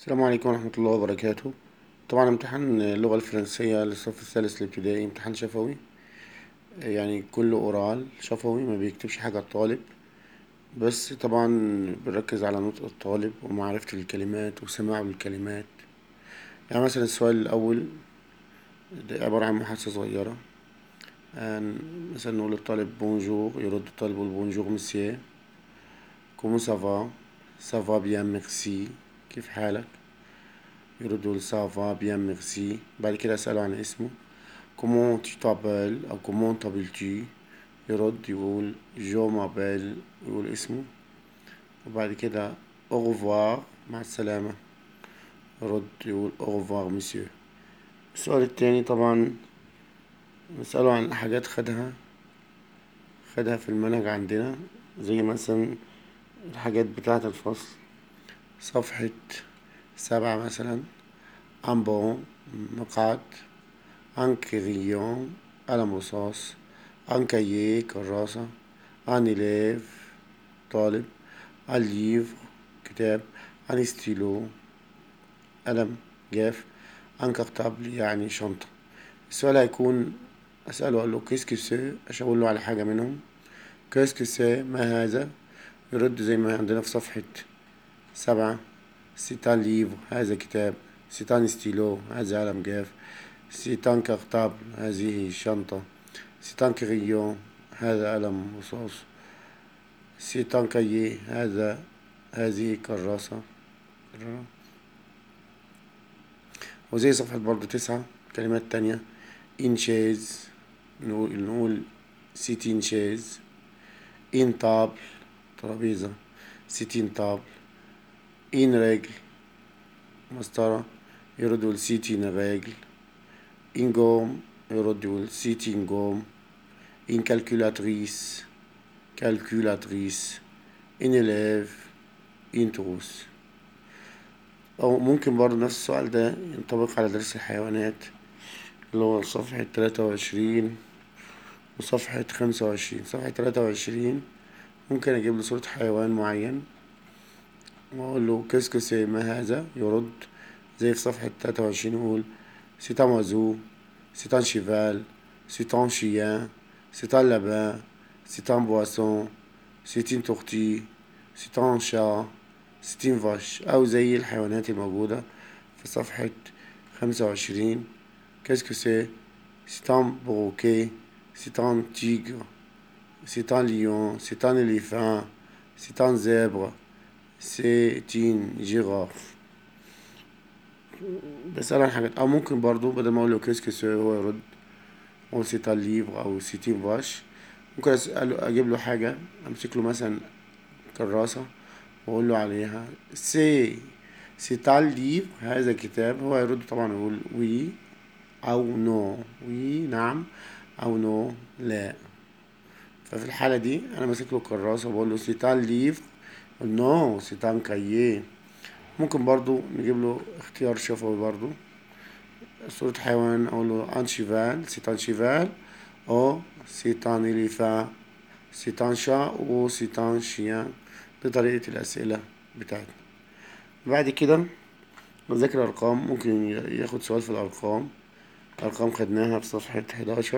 السلام عليكم ورحمة الله وبركاته طبعا امتحان اللغة الفرنسية للصف الثالث الابتدائي امتحان شفوي يعني كله اورال شفوي ما بيكتبش حاجة الطالب بس طبعا بنركز على نطق الطالب ومعرفة الكلمات وسماعه للكلمات يعني مثلا السؤال الأول ده عبارة عن محادثة صغيرة يعني مثلا نقول للطالب بونجور يرد الطالب يقول بونجور مسيو كومو سافا سافا بيان ميرسي كيف حالك يرد يقول سافا بيان ميرسي بعد كده أسأله عن اسمه كومون tu t'appelles أو كومون t'appelles-tu يرد يقول جو مابيل يقول اسمه وبعد كده أوغفوار مع السلامة يرد يقول أوغفوار مسيو السؤال التاني طبعا نسأله عن حاجات خدها خدها في المنهج عندنا زي مثلا الحاجات بتاعة الفصل صفحة سبعة مثلا أمبون مقعد un crayon قلم رصاص un cahier كراسة un élève طالب un livre كتاب un stylo قلم جاف un cartable يعني شنطة السؤال هيكون أسأله أقول له كيسكو سي أشاور له على حاجة منهم كيسكو سي ما هذا يرد زي ما عندنا في صفحة سبعة سيتان ليفر هذا كتاب سيتان ستيلو هذا قلم جاف سيتان كارتابل هذه شنطة سيتان كريون هذا قلم رصاص سيتان كايي هذا هذه كراسة وزي صفحة برضو تسعة كلمات تانية إنشيز نقول نقول سيتين شيز إن طابل ترابيزة سيتين طابل إن رجل مسطرة يرد يقول سيتين رجل إن قوم يرد يقول سيتين قوم إن كالكولاتريس كالكولاتريس إن إليف إن تروس أو ممكن برضه نفس السؤال ده ينطبق على درس الحيوانات اللي هو صفحة تلاتة وعشرين وصفحة خمسة وعشرين صفحة تلاتة وعشرين ممكن أجيب له صورة حيوان معين وأقول له كيسكو سي ما هذا يرد زي في صفحة تلاتة وعشرين يقول سي ان oiseau c'est un cheval c'est un chien c'est un lapin c'est un poisson c'est une tortue c'est un chat c'est une vache أو زي الحيوانات الموجودة في صفحة خمسة وعشرين كيسكو سي c'est un perroquet c'est un tigre c'est un lion c'est un éléphant c'est un zèbre c'est une girafe بسأل عن حاجات أو ممكن برضو بدل ما أقول له كيسكو سي هو يرد أقول سي تان ليفر أو سيتين فاش ممكن أسأله أجيب له حاجة أمسك له مثلا كراسة وأقول له عليها سي سي تان ليفر هذا كتاب هو يرد طبعا يقول وي أو نو وي نعم أو نو لا ففي الحالة دي أنا ماسك له كراسة وبقول له سي تان ليفر نو سي تان كاييه ممكن برضو نجيب له اختيار شفوي برضو صورة حيوان أقول له ان شيفال سي ان شيفال أو سي ان إليفان سي ان شا أو سي ان شيان دي طريقة الأسئلة بتاعتنا بعد كده نذاكر الأرقام ممكن ياخد سؤال في الأرقام أرقام خدناها في صفحة حداشر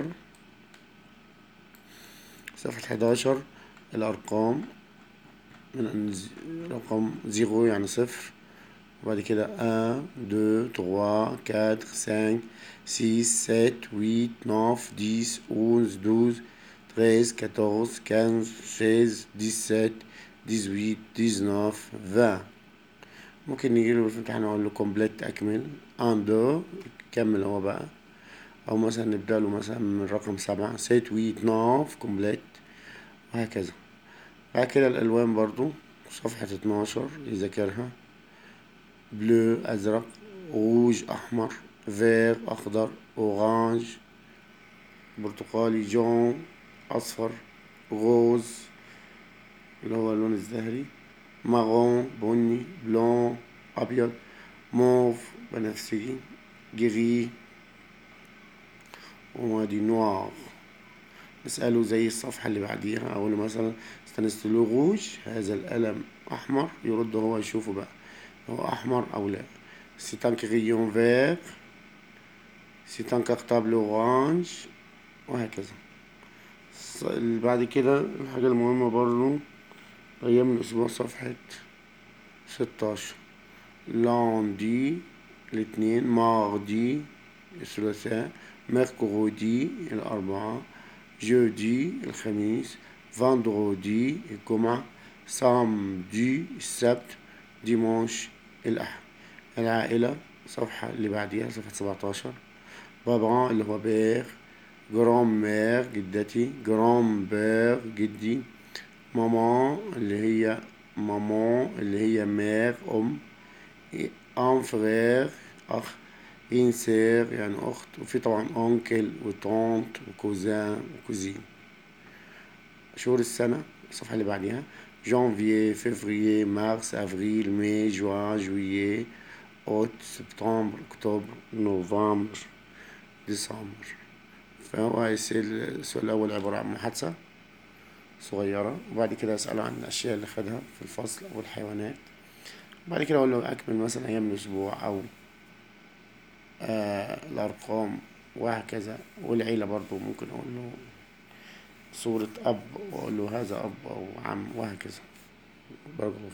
صفحة حداشر الأرقام من رقم زيرو يعني صفر وبعد كده un deux trois quatre cinq six sept huit neuf dix onze douze treize quatorze quinze seize dix-sept dix-huit dix-neuf vingt ممكن نجيله في الامتحان أقول له كومبليت أكمل ان دو كمل هو بقى أو مثلا نبدأ له مثلا من رقم سبعة سيت ويت نوف كومبليت وهكذا بعد كده الألوان برضو صفحة اتناشر يذاكرها بلو أزرق روج أحمر فير أخضر أورانج برتقالي جون أصفر غوز اللي هو اللون الزهري مارون بني بلون أبيض موف بنفسجي جري وادي نوار نسأله زي الصفحة اللي بعديها أقول له مثلا استنستلو روج هذا القلم أحمر يرد هو يشوفه بقى هو أحمر أو لا c'est un crayon vert c'est un cartable orange وهكذا بعد كده الحاجة المهمة برضو أيام الأسبوع صفحة ستاشر lundi الاثنين mardi الثلاثاء mercredi الأربعاء jeudi الخميس vendredi الجمعة samedi السبت dimanche الأحد العائلة صفحة اللي بعديها صفحة سبعتاشر بابا اللي هو بير جرام مير جدتي جرام بير جدي ماما اللي هي ماما اللي هي مير أم ان فرير أخ إن سير يعني أخت وفي طبعا أنكل وطونت وكوزان وكوزين شهور السنة الصفحة اللي بعديها جانفيي فيفريي مارس أفريل مي جوان جويي أوت سبتمبر أكتوبر نوفمبر ديسمبر فهو هيصير السؤال الأول عبارة عن محادثة صغيرة وبعد كده أسأله عن الأشياء اللي خدها في الفصل أو الحيوانات بعد كده أقول له أكمل مثلا أيام الأسبوع أو آه الأرقام وهكذا والعيلة برضو ممكن أقول له صورة أب وأقول له هذا أب أو عم وهكذا بارك الله فيك